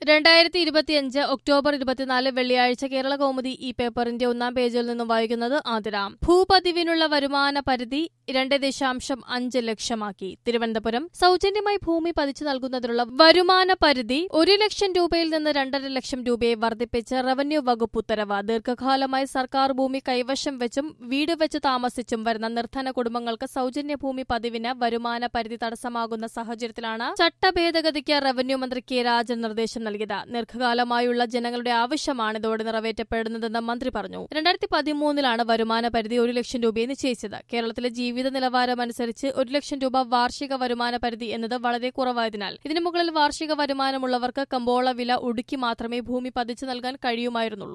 രണ്ടായിരത്തി ഇരുപത്തിയഞ്ച് ഒക്ടോബർ ഇരുപത്തിനാല് വെള്ളിയാഴ്ച കേരള കൗമുദി ഈ പേപ്പറിന്റെ ഒന്നാം പേജിൽ നിന്നും വായിക്കുന്നത് ആതിരാം ഭൂപതിവിനുള്ള വരുമാന പരിധി രണ്ട് ദശാംശം അഞ്ച് ലക്ഷമാക്കി തിരുവനന്തപുരം സൗജന്യമായി ഭൂമി പതിച്ചു നൽകുന്നതിനുള്ള വരുമാന പരിധി ഒരു ലക്ഷം രൂപയിൽ നിന്ന് രണ്ടര ലക്ഷം രൂപയെ വർദ്ധിപ്പിച്ച് റവന്യൂ വകുപ്പ് ഉത്തരവ് ദീർഘകാലമായി സർക്കാർ ഭൂമി കൈവശം വെച്ചും വീട് വെച്ച് താമസിച്ചും വരുന്ന നിർധന കുടുംബങ്ങൾക്ക് സൗജന്യ ഭൂമി പതിവിന് വരുമാന പരിധി തടസ്സമാകുന്ന സാഹചര്യത്തിലാണ് ചട്ടഭേദഗതിക്ക് റവന്യൂ മന്ത്രി കെ രാജൻ നിർദ്ദേശം നൽകിയത് ദീർഘകാലമായുള്ള ജനങ്ങളുടെ ആവശ്യമാണ് ഇതോടെ നിറവേറ്റപ്പെടുന്നതെന്ന് മന്ത്രി പറഞ്ഞു രണ്ടായിരത്തി പതിമൂന്നിലാണ് വരുമാന പരിധി ഒരു ലക്ഷം രൂപയെ നിശ്ചയിച്ചത് കേരളത്തിലെ ജീവിത നിലവാരമനുസരിച്ച് ഒരു ലക്ഷം രൂപ വാർഷിക വരുമാന പരിധി എന്നത് വളരെ കുറവായതിനാൽ ഇതിനു മുകളിൽ വാർഷിക വരുമാനമുള്ളവർക്ക് കമ്പോള വില ഒടുക്കി മാത്രമേ ഭൂമി പതിച്ചു നൽകാൻ കഴിയുമായിരുന്നുള്ളൂ